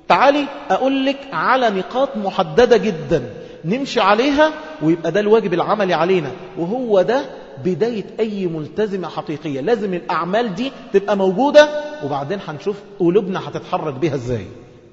تعالي أقول لك على نقاط محددة جدا نمشي عليها ويبقى ده الواجب العملي علينا وهو ده بداية أي ملتزمة حقيقية لازم الأعمال دي تبقى موجودة وبعدين هنشوف قلوبنا هتتحرك بيها ازاي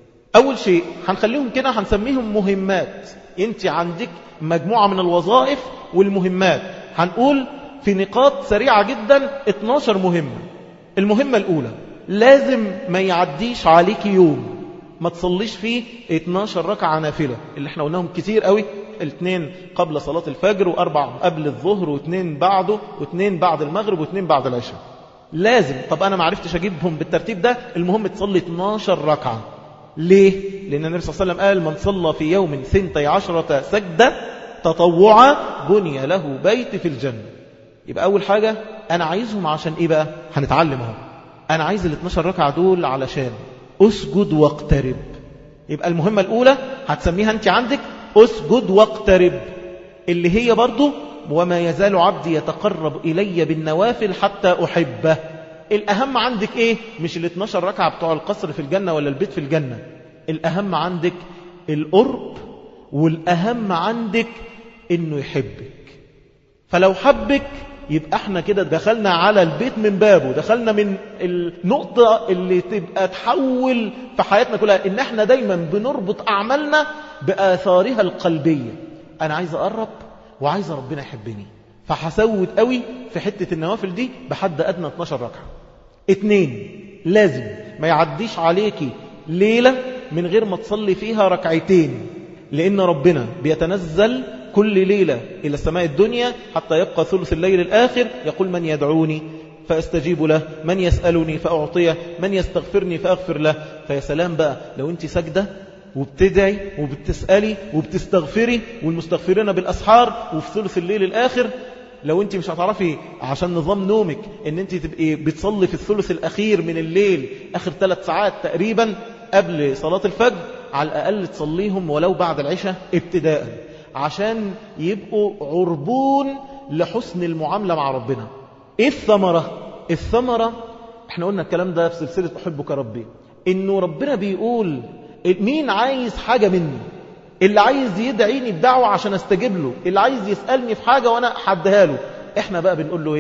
أول شيء هنخليهم كده هنسميهم مهمات انت عندك مجموعة من الوظائف والمهمات هنقول في نقاط سريعة جدا 12 مهمة المهمة الأولى لازم ما يعديش عليك يوم ما تصليش فيه 12 ركعة نافلة اللي احنا قلناهم كتير قوي الاثنين قبل صلاة الفجر وأربع قبل الظهر واثنين بعده واثنين بعد المغرب واثنين بعد العشاء لازم طب أنا ما عرفتش أجيبهم بالترتيب ده المهم تصلي 12 ركعة ليه؟ لأن النبي صلى الله عليه وسلم قال من صلى في يوم ثنتي عشرة سجدة تطوعا بني له بيت في الجنة يبقى أول حاجة أنا عايزهم عشان إيه بقى؟ هنتعلم اهو أنا عايز ال 12 ركعة دول علشان أسجد واقترب يبقى المهمة الأولى هتسميها أنت عندك أسجد واقترب اللي هي برضو وما يزال عبدي يتقرب إلي بالنوافل حتى أحبه الأهم عندك إيه؟ مش ال 12 ركعة بتوع القصر في الجنة ولا البيت في الجنة الأهم عندك القرب والأهم عندك إنه يحبك فلو حبك يبقى احنا كده دخلنا على البيت من بابه دخلنا من النقطة اللي تبقى تحول في حياتنا كلها ان احنا دايما بنربط اعمالنا بآثارها القلبية انا عايز اقرب وعايز ربنا يحبني فحسود قوي في حتة النوافل دي بحد ادنى 12 ركعة اتنين لازم ما يعديش عليكي ليلة من غير ما تصلي فيها ركعتين لان ربنا بيتنزل كل ليلة إلى السماء الدنيا حتى يبقى ثلث الليل الآخر يقول من يدعوني فأستجيب له من يسألني فأعطيه من يستغفرني فأغفر له فيا سلام بقى لو أنت سجدة وبتدعي وبتسألي وبتستغفري والمستغفرين بالأسحار وفي ثلث الليل الآخر لو انت مش هتعرفي عشان نظام نومك ان انت تبقي بتصلي في الثلث الأخير من الليل آخر ثلاث ساعات تقريبا قبل صلاة الفجر على الأقل تصليهم ولو بعد العشاء ابتداءً عشان يبقوا عربون لحسن المعاملة مع ربنا ايه الثمرة الثمرة احنا قلنا الكلام ده في سلسلة احبك ربي انه ربنا بيقول مين عايز حاجة مني اللي عايز يدعيني بدعوة عشان استجيب له اللي عايز يسألني في حاجة وانا حدها له احنا بقى بنقول له ايه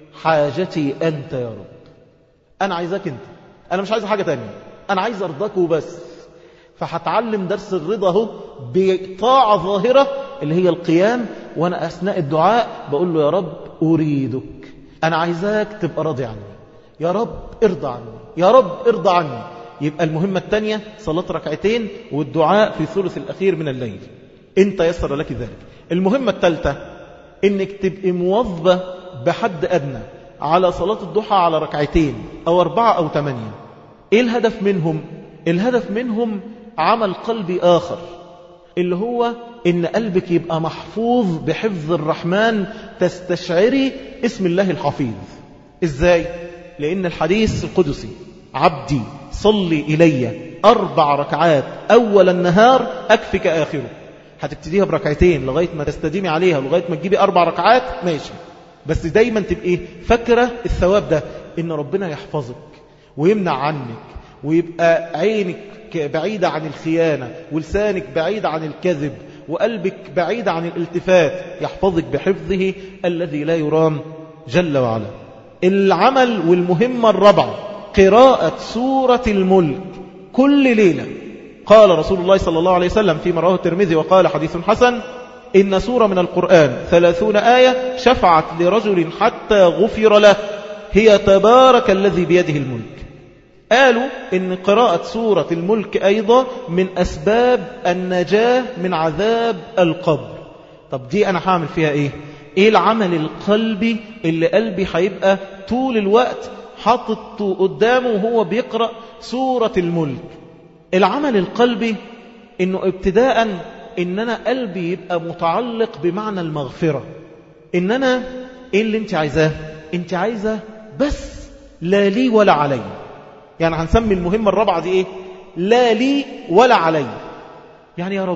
حاجتي انت يا رب انا عايزك انت انا مش عايز حاجة تانية انا عايز ارضاك وبس فهتعلم درس الرضا اهو بطاعة ظاهرة اللي هي القيام وأنا أثناء الدعاء بقول له يا رب أريدك أنا عايزاك تبقى راضي عني يا رب ارضى عني يا رب ارضى عني يبقى المهمة الثانية صلاة ركعتين والدعاء في الثلث الأخير من الليل انت يسر لك ذلك المهمة الثالثة انك تبقي موظبة بحد أدنى على صلاة الضحى على ركعتين أو أربعة أو ثمانية إيه الهدف منهم؟ الهدف منهم عمل قلبي آخر اللي هو إن قلبك يبقى محفوظ بحفظ الرحمن تستشعري اسم الله الحفيظ إزاي؟ لأن الحديث القدسي عبدي صلي إلي أربع ركعات أول النهار أكفك آخره هتبتديها بركعتين لغاية ما تستديمي عليها لغاية ما تجيبي أربع ركعات ماشي بس دايما تبقي فاكرة الثواب ده إن ربنا يحفظك ويمنع عنك ويبقى عينك بعيدة عن الخيانة ولسانك بعيد عن الكذب وقلبك بعيد عن الالتفات يحفظك بحفظه الذي لا يرام جل وعلا العمل والمهمة الرابعة قراءة سورة الملك كل ليلة قال رسول الله صلى الله عليه وسلم في رواه الترمذي وقال حديث حسن إن سورة من القرآن ثلاثون آية شفعت لرجل حتى غفر له هي تبارك الذي بيده الملك قالوا إن قراءة سورة الملك أيضا من أسباب النجاة من عذاب القبر طب دي أنا هعمل فيها إيه إيه العمل القلبي اللي قلبي هيبقى طول الوقت حاطط قدامه وهو بيقرأ سورة الملك العمل القلبي إنه ابتداء إن أنا قلبي يبقى متعلق بمعنى المغفرة إن أنا إيه اللي أنت عايزاه أنت عايزة بس لا لي ولا علي يعني هنسمي المهمة الرابعة دي إيه لا لي ولا علي يعني يا رب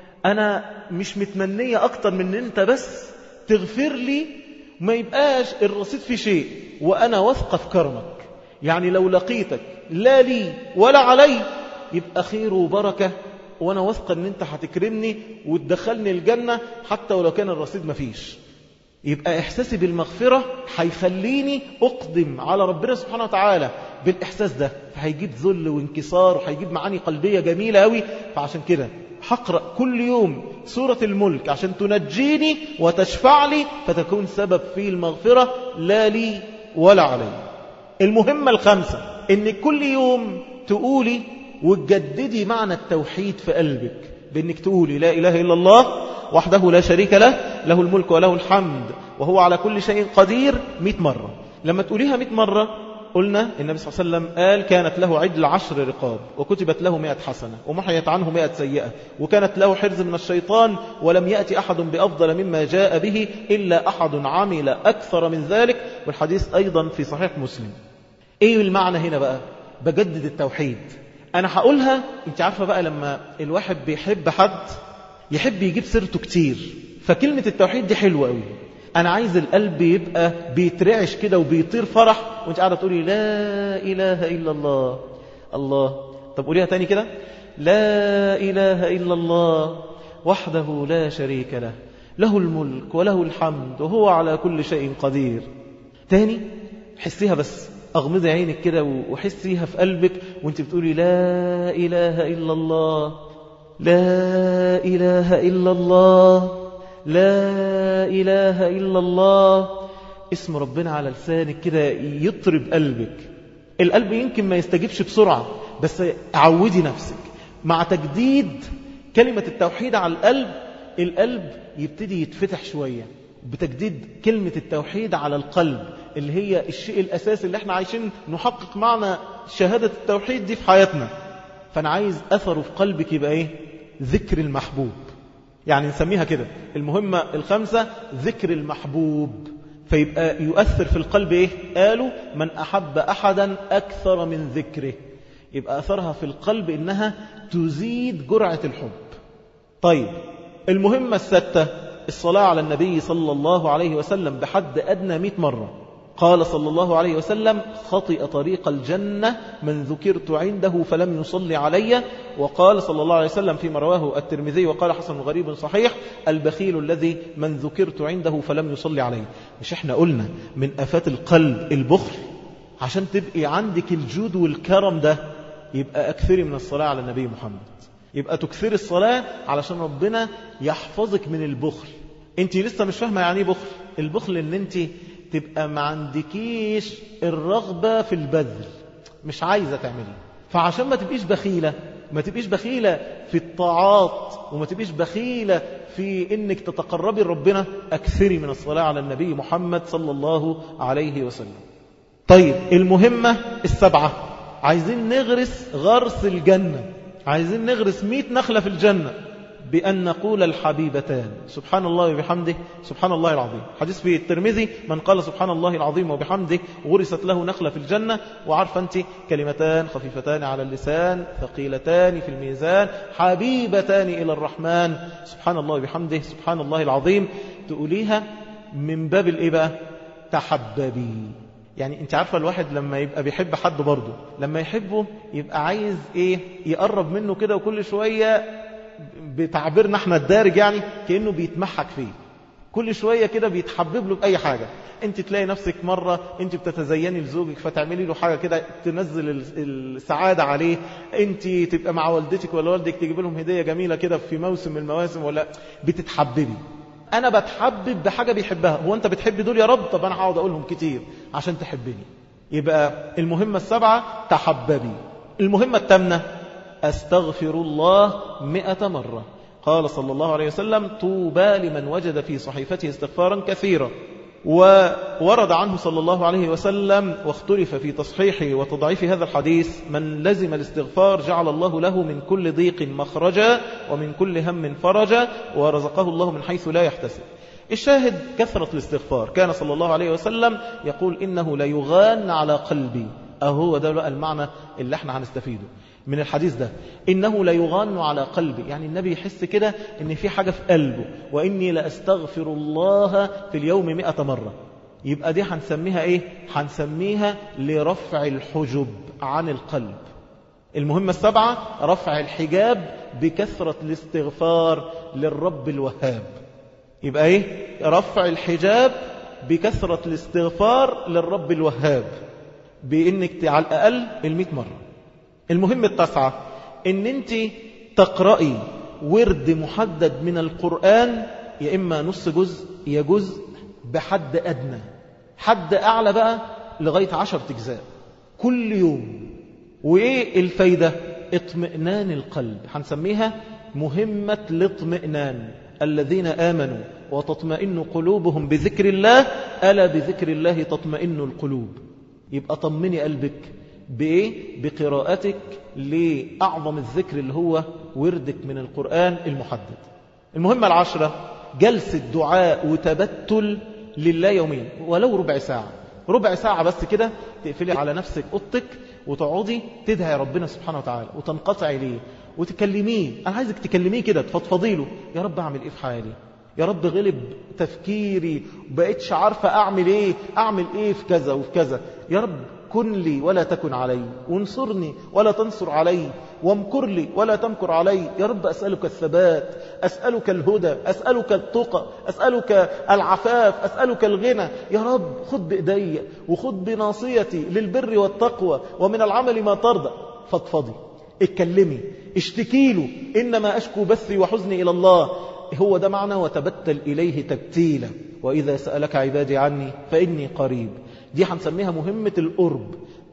أنا مش متمنية أكتر من أن أنت بس تغفر لي ما يبقاش الرصيد في شيء وأنا واثقة في كرمك يعني لو لقيتك لا لي ولا علي يبقى خير وبركة وانا واثقه ان انت هتكرمني وتدخلني الجنة حتى ولو كان الرصيد مفيش يبقى إحساسي بالمغفرة هيخليني أقدم على ربنا سبحانه وتعالى بالإحساس ده فهيجيب ذل وانكسار وهيجيب معاني قلبية جميلة أوي فعشان كده هقرأ كل يوم سورة الملك عشان تنجيني وتشفع لي فتكون سبب في المغفرة لا لي ولا علي المهمة الخامسة ان كل يوم تقولي وتجددي معنى التوحيد في قلبك بانك تقولي لا إله إلا الله وحده لا شريك له له الملك وله الحمد وهو على كل شيء قدير مئة مرة لما تقوليها مئة مرة قلنا النبي صلى الله عليه وسلم قال كانت له عدل عشر رقاب وكتبت له مئة حسنة ومحيت عنه مئة سيئة وكانت له حرز من الشيطان ولم يأتي أحد بأفضل مما جاء به إلا أحد عمل أكثر من ذلك والحديث أيضا في صحيح مسلم إيه المعنى هنا بقى بجدد التوحيد أنا هقولها أنت عارفة بقى لما الواحد بيحب حد يحب يجيب سيرته كتير فكلمة التوحيد دي حلوة قوي أنا عايز القلب يبقى بيترعش كده وبيطير فرح وانت قاعدة تقولي لا إله إلا الله الله طب قوليها تاني كده لا إله إلا الله وحده لا شريك له له الملك وله الحمد وهو على كل شيء قدير تاني حسيها بس أغمضي عينك كده وحسيها في قلبك وانت بتقولي لا إله إلا الله لا إله إلا الله لا إله إلا الله اسم ربنا على لسانك كده يطرب قلبك القلب يمكن ما يستجيبش بسرعة بس عودي نفسك مع تجديد كلمة التوحيد على القلب القلب يبتدي يتفتح شوية بتجديد كلمة التوحيد على القلب اللي هي الشيء الأساسي اللي احنا عايشين نحقق معنى شهادة التوحيد دي في حياتنا فأنا عايز أثره في قلبك يبقى إيه ذكر المحبوب يعني نسميها كده المهمة الخامسة ذكر المحبوب فيبقى يؤثر في القلب إيه قالوا من أحب أحدا أكثر من ذكره يبقى أثرها في القلب إنها تزيد جرعة الحب طيب المهمة الستة الصلاة على النبي صلى الله عليه وسلم بحد أدنى مئة مرة قال صلى الله عليه وسلم خطئ طريق الجنة من ذكرت عنده فلم يصلي علي وقال صلى الله عليه وسلم فيما رواه الترمذي وقال حسن غريب صحيح البخيل الذي من ذكرت عنده فلم يصلي علي مش احنا قلنا من أفات القلب البخل عشان تبقي عندك الجود والكرم ده يبقى أكثري من الصلاة على النبي محمد يبقى تكثري الصلاة علشان ربنا يحفظك من البخل انت لسه مش فاهمة يعني بخل البخل ان انت تبقى ما عندكيش الرغبة في البذل مش عايزة تعملي فعشان ما تبقيش بخيلة ما تبقيش بخيلة في الطاعات وما تبقيش بخيلة في انك تتقربي لربنا اكثري من الصلاة على النبي محمد صلى الله عليه وسلم طيب المهمة السبعة عايزين نغرس غرس الجنة عايزين نغرس مئة نخلة في الجنة بأن نقول الحبيبتان سبحان الله وبحمده سبحان الله العظيم حديث في الترمذي من قال سبحان الله العظيم وبحمده غرست له نخلة في الجنة وعارف أنت كلمتان خفيفتان على اللسان ثقيلتان في الميزان حبيبتان إلى الرحمن سبحان الله وبحمده سبحان الله العظيم تقوليها من باب الإيه بقى تحببي يعني انت عارفة الواحد لما يبقى بيحب حد برضه لما يحبه يبقى عايز ايه يقرب منه كده وكل شوية بتعبيرنا احنا الدارج يعني كأنه بيتمحك فيه كل شوية كده بيتحبب له بأي حاجة انت تلاقي نفسك مرة انت بتتزيني لزوجك فتعملي له حاجة كده تنزل السعادة عليه انت تبقى مع والدتك ولا والدك تجيب لهم هدية جميلة كده في موسم من المواسم ولا بتتحببي انا بتحبب بحاجة بيحبها هو انت بتحب دول يا رب طب انا هقعد اقولهم كتير عشان تحبني يبقى المهمة السبعة تحببي المهمة الثامنة أستغفر الله مئة مرة قال صلى الله عليه وسلم طوبى لمن وجد في صحيفته استغفارا كثيرا وورد عنه صلى الله عليه وسلم واختلف في تصحيح وتضعيف هذا الحديث من لزم الاستغفار جعل الله له من كل ضيق مخرجا ومن كل هم فرجا ورزقه الله من حيث لا يحتسب الشاهد كثرة الاستغفار كان صلى الله عليه وسلم يقول إنه لا يغان على قلبي أهو ده بقى المعنى اللي احنا هنستفيده من الحديث ده إنه لا يغان على قلبي يعني النبي يحس كده إن في حاجة في قلبه وإني لأستغفر الله في اليوم مئة مرة يبقى دي هنسميها إيه هنسميها لرفع الحجب عن القلب المهمة السبعة رفع الحجاب بكثرة الاستغفار للرب الوهاب يبقى ايه رفع الحجاب بكثرة الاستغفار للرب الوهاب بانك على الاقل المئة مرة المهم التاسعة ان انت تقرأي ورد محدد من القرآن يا اما نص جزء يا جزء بحد ادنى حد اعلى بقى لغاية عشر تجزاء كل يوم وايه الفايدة اطمئنان القلب هنسميها مهمة الاطمئنان الذين آمنوا وتطمئن قلوبهم بذكر الله ألا بذكر الله تطمئن القلوب يبقى طمني قلبك بإيه؟ بقراءتك لأعظم الذكر اللي هو وردك من القرآن المحدد المهمة العشرة جلسة دعاء وتبتل لله يوميا ولو ربع ساعة ربع ساعة بس كده تقفلي على نفسك أوضتك وتقعدي تدعي ربنا سبحانه وتعالى وتنقطعي ليه وتكلميه أنا عايزك تكلميه كده تفضفضي له يا رب أعمل إيه في حالي يا رب غلب تفكيري بقيتش عارفة أعمل إيه أعمل إيه في كذا وفي كذا يا رب كن لي ولا تكن علي وانصرني ولا تنصر علي وامكر لي ولا تمكر علي يا رب أسألك الثبات أسألك الهدى أسألك التقى أسألك العفاف أسألك الغنى يا رب خد بإيدي وخد بناصيتي للبر والتقوى ومن العمل ما ترضى فضفضي اتكلمي اشتكي له إنما أشكو بثي وحزني إلى الله هو ده معنى وتبتل إليه تبتيلا وإذا سألك عبادي عني فإني قريب دي هنسميها مهمة القرب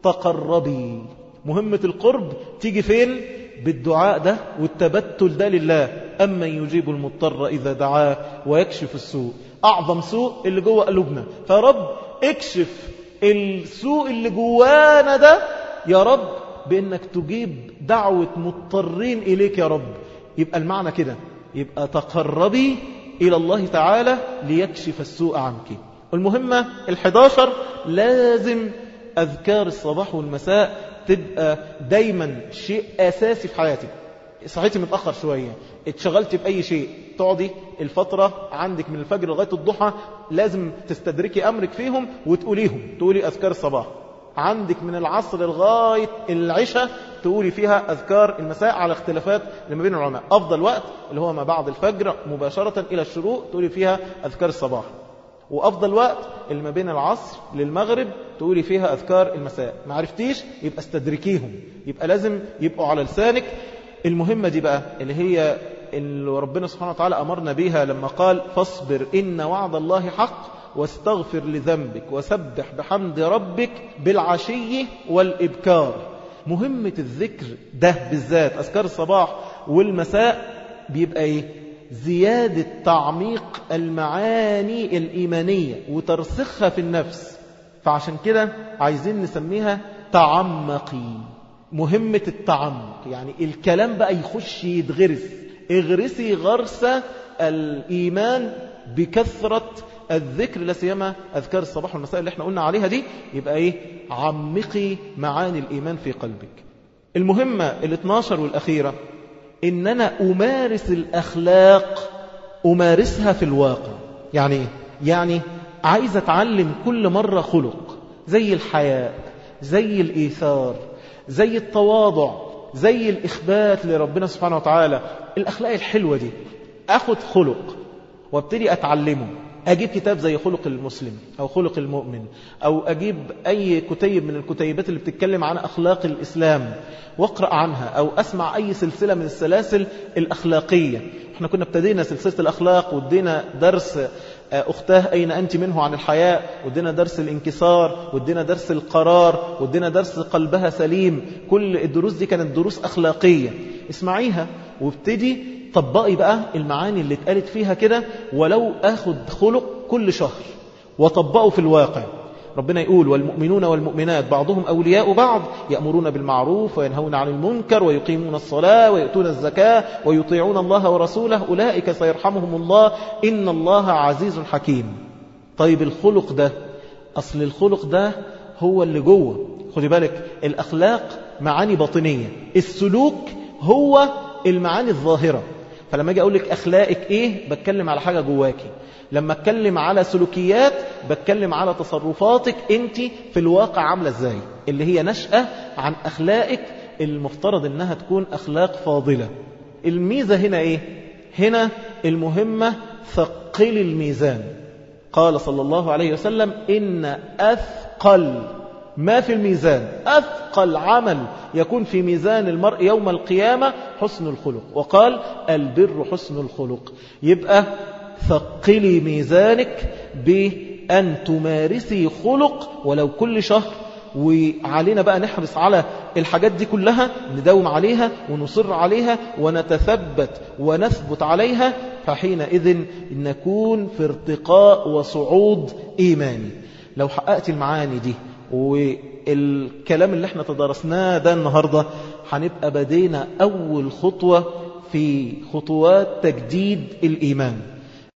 تقربي مهمة القرب تيجي فين بالدعاء ده والتبتل ده لله أما يجيب المضطر إذا دعاه ويكشف السوء أعظم سوء اللي جوه قلوبنا فرب اكشف السوء اللي جوانا ده يا رب بأنك تجيب دعوة مضطرين إليك يا رب يبقى المعنى كده يبقى تقربي إلى الله تعالى ليكشف السوء عنك المهمة الحداشر لازم أذكار الصباح والمساء تبقى دايما شيء أساسي في حياتك صحيتي متأخر شوية اتشغلتي بأي شيء تقعدي الفترة عندك من الفجر لغاية الضحى لازم تستدركي أمرك فيهم وتقوليهم تقولي أذكار الصباح عندك من العصر لغاية العشاء تقولي فيها أذكار المساء على اختلافات اللي ما بين العلماء أفضل وقت اللي هو ما بعد الفجر مباشرة إلى الشروق تقولي فيها أذكار الصباح وأفضل وقت اللي ما بين العصر للمغرب تقولي فيها أذكار المساء ما عرفتيش يبقى استدركيهم يبقى لازم يبقوا على لسانك المهمة دي بقى اللي هي اللي ربنا سبحانه وتعالى أمرنا بيها لما قال فاصبر إن وعد الله حق واستغفر لذنبك وسبح بحمد ربك بالعشي والإبكار مهمة الذكر ده بالذات أذكار الصباح والمساء بيبقى إيه زيادة تعميق المعاني الإيمانية وترسخها في النفس فعشان كده عايزين نسميها تعمقي مهمة التعمق يعني الكلام بقى يخش يتغرس اغرسي غرس الإيمان بكثرة الذكر لا سيما أذكار الصباح والمساء اللي احنا قلنا عليها دي يبقى ايه عمقي معاني الإيمان في قلبك المهمة الاثناشر والأخيرة إن أنا أمارس الأخلاق أمارسها في الواقع يعني إيه؟ يعني عايز أتعلم كل مرة خلق زي الحياء زي الإيثار زي التواضع زي الإخبات لربنا سبحانه وتعالى الأخلاق الحلوة دي أخذ خلق وابتدي أتعلمه أجيب كتاب زي خلق المسلم أو خلق المؤمن أو أجيب أي كتيب من الكتيبات اللي بتتكلم عن أخلاق الإسلام واقرأ عنها أو أسمع أي سلسلة من السلاسل الأخلاقية احنا كنا ابتدينا سلسلة الأخلاق وادينا درس أختاه أين أنت منه عن الحياء ودينا درس الانكسار ودينا درس القرار ودينا درس قلبها سليم كل الدروس دي كانت دروس أخلاقية اسمعيها وابتدي طبقي بقى المعاني اللي اتقالت فيها كده ولو أخد خلق كل شهر وطبقه في الواقع ربنا يقول والمؤمنون والمؤمنات بعضهم أولياء بعض يأمرون بالمعروف وينهون عن المنكر ويقيمون الصلاة ويؤتون الزكاة ويطيعون الله ورسوله أولئك سيرحمهم الله إن الله عزيز حكيم طيب الخلق ده أصل الخلق ده هو اللي جوه خدي بالك الأخلاق معاني باطنية السلوك هو المعاني الظاهرة فلما أجي أقول لك أخلاقك إيه بتكلم على حاجة جواكي لما اتكلم على سلوكيات بتكلم على تصرفاتك انت في الواقع عاملة ازاي اللي هي نشأة عن أخلاقك المفترض انها تكون اخلاق فاضلة الميزة هنا ايه هنا المهمة ثقل الميزان قال صلى الله عليه وسلم إن أثقل ما في الميزان أثقل عمل يكون في ميزان المرء يوم القيامة حسن الخلق وقال البر حسن الخلق يبقى ثقلي ميزانك بأن تمارسي خلق ولو كل شهر وعلينا بقى نحرص على الحاجات دي كلها نداوم عليها ونصر عليها ونتثبت ونثبت عليها فحينئذ نكون في ارتقاء وصعود إيماني لو حققت المعاني دي والكلام اللي احنا تدرسناه ده النهاردة هنبقى بدينا أول خطوة في خطوات تجديد الإيمان